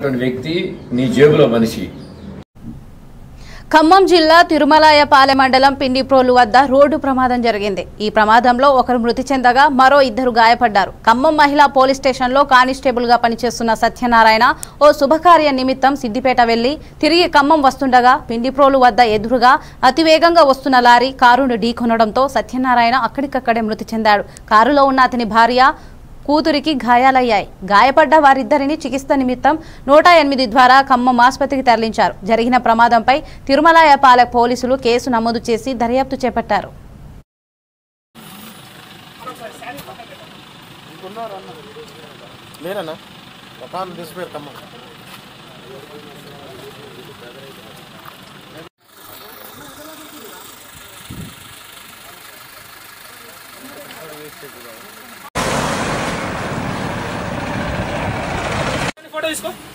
వ్యక్తి నీ జేబులో మనిషి ఖమ్మం జిల్లా తిరుమలాయపాలెం మండలం పిండిప్రోలు వద్ద రోడ్డు ప్రమాదం జరిగింది ఈ ప్రమాదంలో ఒకరు మృతి చెందగా మరో ఇద్దరు గాయపడ్డారు ఖమ్మం మహిళా పోలీస్ స్టేషన్లో కానిస్టేబుల్ గా పనిచేస్తున్న సత్యనారాయణ ఓ శుభకార్య నిమిత్తం సిద్దిపేట వెళ్లి తిరిగి ఖమ్మం వస్తుండగా పిండిప్రోలు వద్ద ఎదురుగా అతివేగంగా వస్తున్న లారీ కారును ఢీకొనడంతో సత్యనారాయణ అక్కడికక్కడే మృతి చెందాడు కారులో ఉన్న అతని భార్య కూతురికి గాయాలయ్యాయి గాయపడ్డ వారిద్దరిని చికిత్స నిమిత్తం నూట ఎనిమిది ద్వారా ఖమ్మం ఆసుపత్రికి తరలించారు జరిగిన ప్రమాదంపై తిరుమలాయపాలె పోలీసులు కేసు నమోదు చేసి దర్యాప్తు చేపట్టారు లేరన్నా ఒక ఆమె తీసిపోయారు ఖమ్మం ఫోటో తీసుకో